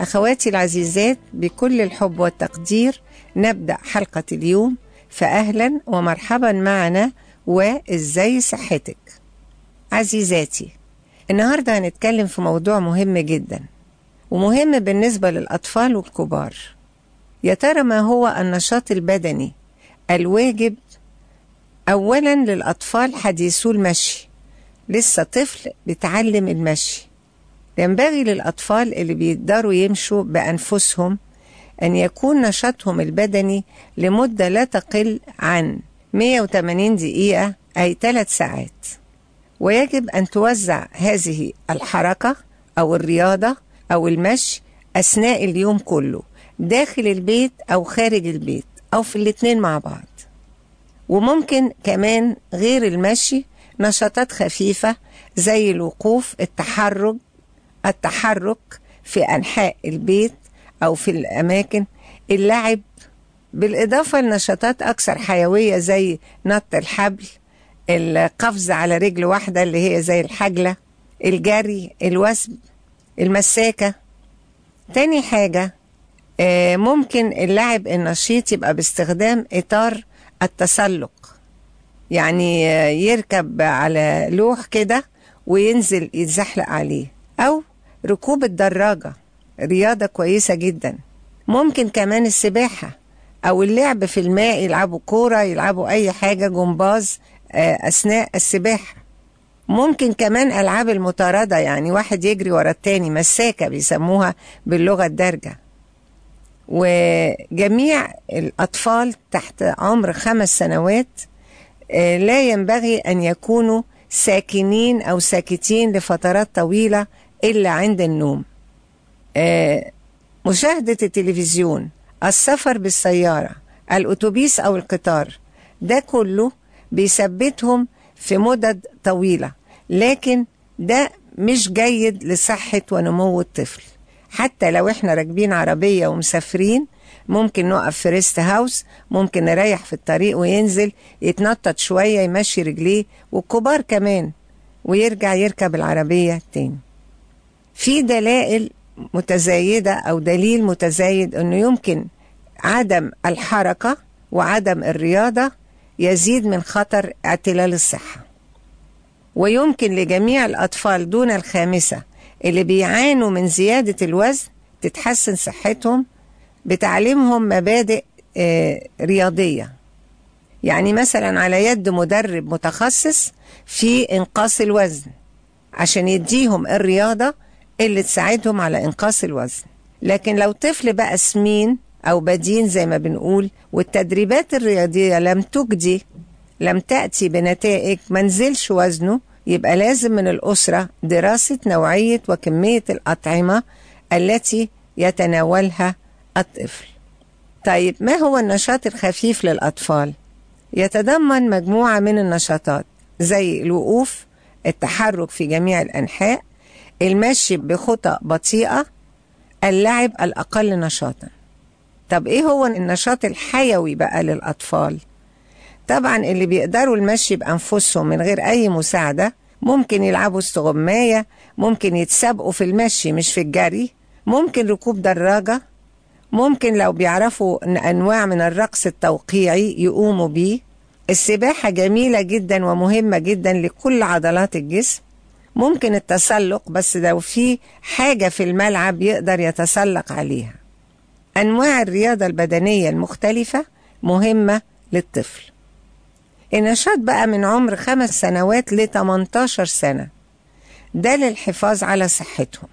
أخواتي العزيزات بكل الحب والتقدير نبدأ حلقة اليوم فأهلا ومرحبا معنا وإزاي صحتك عزيزاتي النهاردة هنتكلم في موضوع مهم جدا ومهم بالنسبة للأطفال والكبار يا ترى ما هو النشاط البدني الواجب أولا للأطفال حديثو المشي لسه طفل بيتعلم المشي ينبغي للأطفال اللي بيقدروا يمشوا بأنفسهم أن يكون نشاطهم البدني لمدة لا تقل عن 180 دقيقة أي 3 ساعات ويجب أن توزع هذه الحركة أو الرياضة أو المشي أثناء اليوم كله داخل البيت أو خارج البيت أو في الاتنين مع بعض وممكن كمان غير المشي نشاطات خفيفة زي الوقوف التحرك التحرك في أنحاء البيت أو في الأماكن اللعب بالإضافة لنشاطات أكثر حيوية زي نط الحبل القفز على رجل واحدة اللي هي زي الحجلة الجري الوثب المساكة تاني حاجة ممكن اللعب النشيط يبقى باستخدام إطار التسلق يعني يركب على لوح كده وينزل يتزحلق عليه أو ركوب الدراجة رياضة كويسة جدا ممكن كمان السباحة أو اللعب في الماء يلعبوا كورة يلعبوا أي حاجة جمباز أثناء السباحة ممكن كمان ألعاب المطاردة يعني واحد يجري ورا التاني مساكة بيسموها باللغة الدارجة وجميع الأطفال تحت عمر خمس سنوات لا ينبغي أن يكونوا ساكنين أو ساكتين لفترات طويلة إلا عند النوم مشاهدة التلفزيون السفر بالسيارة الأتوبيس أو القطار ده كله بيثبتهم في مدد طويلة لكن ده مش جيد لصحة ونمو الطفل حتى لو احنا راكبين عربية ومسافرين ممكن نقف في ريست هاوس ممكن نريح في الطريق وينزل يتنطط شوية يمشي رجليه والكبار كمان ويرجع يركب العربية تاني في دلائل متزايدة أو دليل متزايد أنه يمكن عدم الحركة وعدم الرياضة يزيد من خطر اعتلال الصحة ويمكن لجميع الأطفال دون الخامسة اللي بيعانوا من زيادة الوزن تتحسن صحتهم بتعليمهم مبادئ آه رياضية يعني مثلا على يد مدرب متخصص في إنقاص الوزن عشان يديهم الرياضة اللي تساعدهم على إنقاص الوزن لكن لو طفل بقى سمين أو بدين زي ما بنقول والتدريبات الرياضية لم تجدي لم تأتي بنتائج منزلش وزنه يبقى لازم من الأسرة دراسة نوعية وكمية الأطعمة التي يتناولها الطفل طيب ما هو النشاط الخفيف للأطفال؟ يتضمن مجموعة من النشاطات زي الوقوف التحرك في جميع الأنحاء المشي بخطى بطيئة اللعب الأقل نشاطا طب إيه هو النشاط الحيوي بقى للأطفال؟ طبعا اللي بيقدروا المشي بأنفسهم من غير أي مساعدة ممكن يلعبوا استغماية ممكن يتسابقوا في المشي مش في الجري ممكن ركوب دراجة ممكن لو بيعرفوا أنواع من الرقص التوقيعي يقوموا بيه السباحة جميلة جدا ومهمة جدا لكل عضلات الجسم ممكن التسلق بس لو في حاجة في الملعب يقدر يتسلق عليها أنواع الرياضة البدنية المختلفة مهمة للطفل النشاط بقى من عمر خمس سنوات ل 18 سنة ده للحفاظ على صحتهم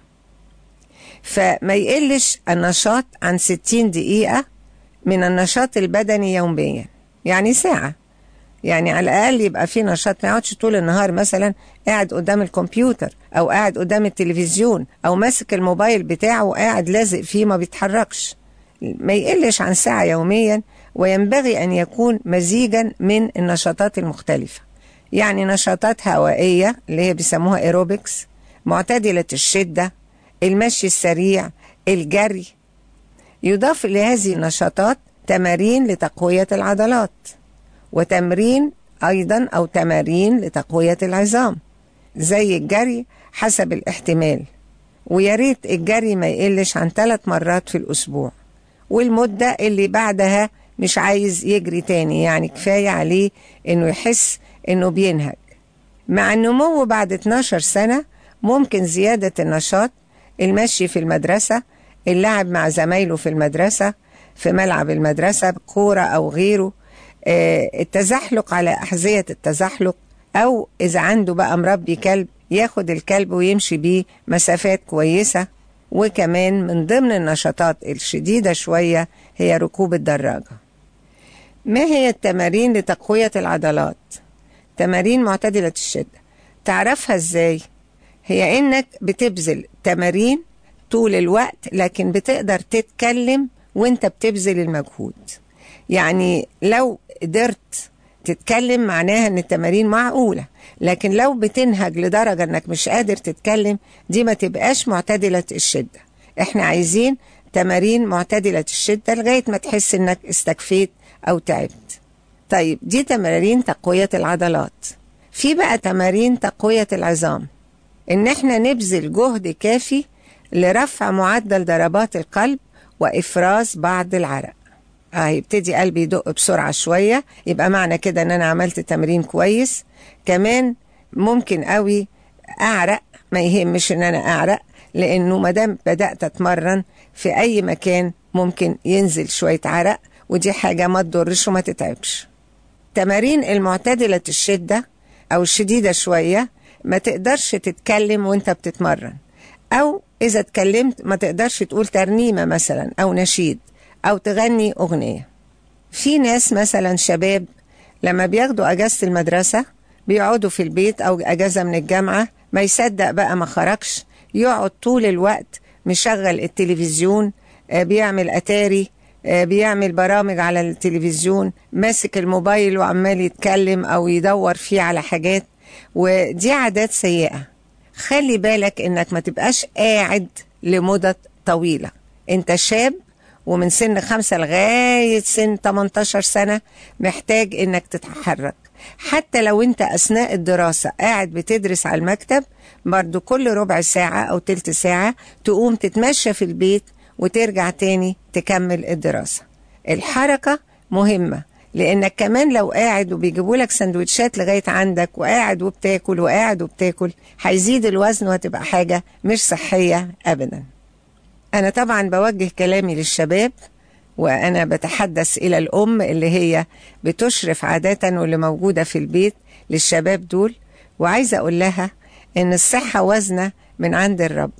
فما يقلش النشاط عن 60 دقيقة من النشاط البدني يوميا يعني ساعة يعني على الأقل يبقى في نشاط ما يقعدش طول النهار مثلا قاعد قدام الكمبيوتر أو قاعد قدام التلفزيون أو ماسك الموبايل بتاعه وقاعد لازق فيه ما بيتحركش ما يقلش عن ساعة يوميا وينبغي أن يكون مزيجا من النشاطات المختلفة يعني نشاطات هوائية اللي هي بيسموها ايروبكس معتدلة الشدة المشي السريع الجري يضاف لهذه النشاطات تمارين لتقوية العضلات وتمرين أيضا أو تمارين لتقوية العظام زي الجري حسب الاحتمال ويا ريت الجري ما يقلش عن ثلاث مرات في الأسبوع والمدة اللي بعدها مش عايز يجري تاني يعني كفاية عليه إنه يحس إنه بينهج مع النمو بعد 12 سنة ممكن زيادة النشاط المشي في المدرسة اللعب مع زمايله في المدرسة في ملعب المدرسة كورة أو غيره التزحلق على أحذية التزحلق أو إذا عنده بقى مربي كلب ياخد الكلب ويمشي بيه مسافات كويسة وكمان من ضمن النشاطات الشديدة شوية هي ركوب الدراجة ما هي التمارين لتقوية العضلات؟ تمارين معتدلة الشدة تعرفها ازاي؟ هي انك بتبذل تمارين طول الوقت لكن بتقدر تتكلم وانت بتبذل المجهود يعني لو قدرت تتكلم معناها ان التمارين معقولة لكن لو بتنهج لدرجة انك مش قادر تتكلم دي ما تبقاش معتدلة الشدة احنا عايزين تمارين معتدلة الشدة لغاية ما تحس انك استكفيت او تعبت طيب دي تمارين تقوية العضلات في بقى تمارين تقوية العظام ان احنا نبذل جهد كافي لرفع معدل ضربات القلب وافراز بعض العرق اه يبتدي قلبي يدق بسرعة شوية يبقى معنى كده ان انا عملت تمرين كويس كمان ممكن قوي اعرق ما يهمش ان انا اعرق لانه مادام بدأت اتمرن في اي مكان ممكن ينزل شوية عرق ودي حاجة ما تضرش وما تتعبش تمارين المعتدلة الشدة او الشديدة شوية ما تقدرش تتكلم وانت بتتمرن او اذا اتكلمت ما تقدرش تقول ترنيمة مثلا او نشيد أو تغني أغنية في ناس مثلا شباب لما بياخدوا أجازة المدرسة بيقعدوا في البيت أو أجازة من الجامعة ما يصدق بقى ما خرجش يقعد طول الوقت مشغل التلفزيون بيعمل أتاري بيعمل برامج على التلفزيون ماسك الموبايل وعمال يتكلم أو يدور فيه على حاجات ودي عادات سيئة خلي بالك إنك ما تبقاش قاعد لمدة طويلة انت شاب ومن سن خمسة لغاية سن 18 سنة محتاج انك تتحرك حتى لو انت اثناء الدراسة قاعد بتدرس على المكتب برضو كل ربع ساعة او تلت ساعة تقوم تتمشى في البيت وترجع تاني تكمل الدراسة الحركة مهمة لانك كمان لو قاعد وبيجيبوا لك سندوتشات لغايه عندك وقاعد وبتاكل وقاعد وبتاكل هيزيد الوزن وهتبقى حاجه مش صحيه ابدا أنا طبعا بوجه كلامي للشباب وأنا بتحدث إلى الأم اللي هي بتشرف عادة واللي موجودة في البيت للشباب دول وعايزة أقول لها إن الصحة وزنة من عند الرب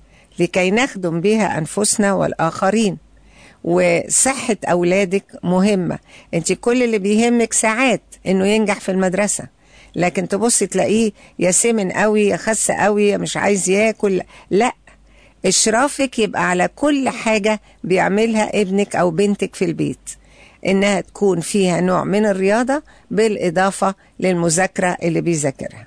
لكي نخدم بها أنفسنا والآخرين وصحة أولادك مهمة أنت كل اللي بيهمك ساعات إنه ينجح في المدرسة لكن تبص تلاقيه يا سمن قوي يا خس قوي يا مش عايز ياكل لا إشرافك يبقى على كل حاجة بيعملها ابنك أو بنتك في البيت إنها تكون فيها نوع من الرياضة بالإضافة للمذاكرة اللي بيذاكرها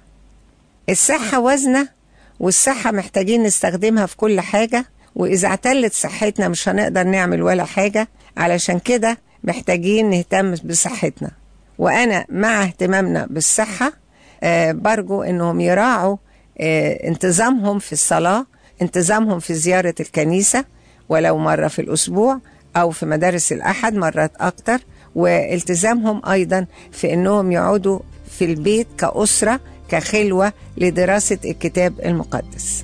الصحة وزنة والصحة محتاجين نستخدمها في كل حاجة وإذا اعتلت صحتنا مش هنقدر نعمل ولا حاجة علشان كده محتاجين نهتم بصحتنا وأنا مع اهتمامنا بالصحة آه برجو إنهم يراعوا آه انتظامهم في الصلاة انتظامهم في زيارة الكنيسة ولو مرة في الأسبوع أو في مدارس الأحد مرات أكتر والتزامهم أيضا في أنهم يقعدوا في البيت كأسرة كخلوة لدراسة الكتاب المقدس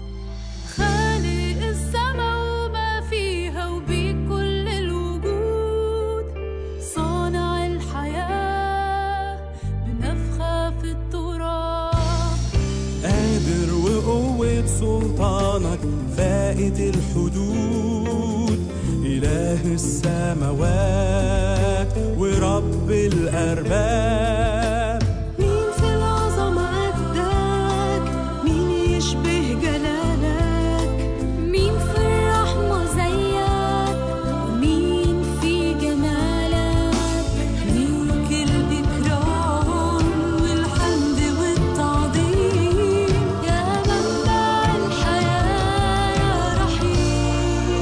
خالق السما وما فيها وبيه كل الوجود صانع الحياة بنفخة في التراب قادر وقوة سلطانك فائت الحدود إله السماوات ورب الأرباب مين في العظمة قدك مين يشبه جلالك مين في الرحمة زيك ومين في جمالك ليك الإكرام والحمد والتعظيم يا منبع الحياة يا رحيم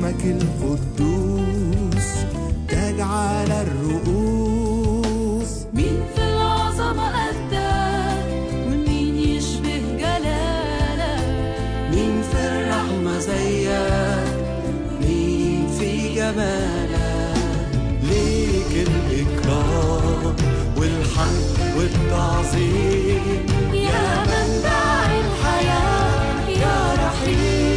اسمك القدوس تاج على الرؤوس مين في العظمة قدك ومين يشبه جلالك مين في الرحمة زيك مين في جمالك ليك الإكرام والحمد والتعظيم يا منبع الحياة يا رحيم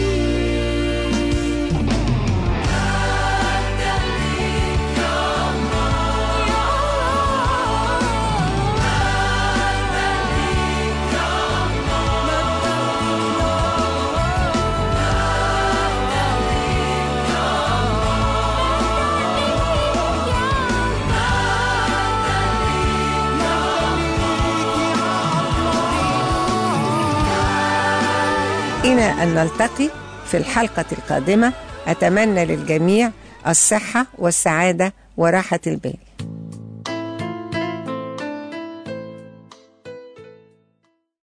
إلى أن نلتقي في الحلقة القادمة أتمنى للجميع الصحة والسعادة وراحة البال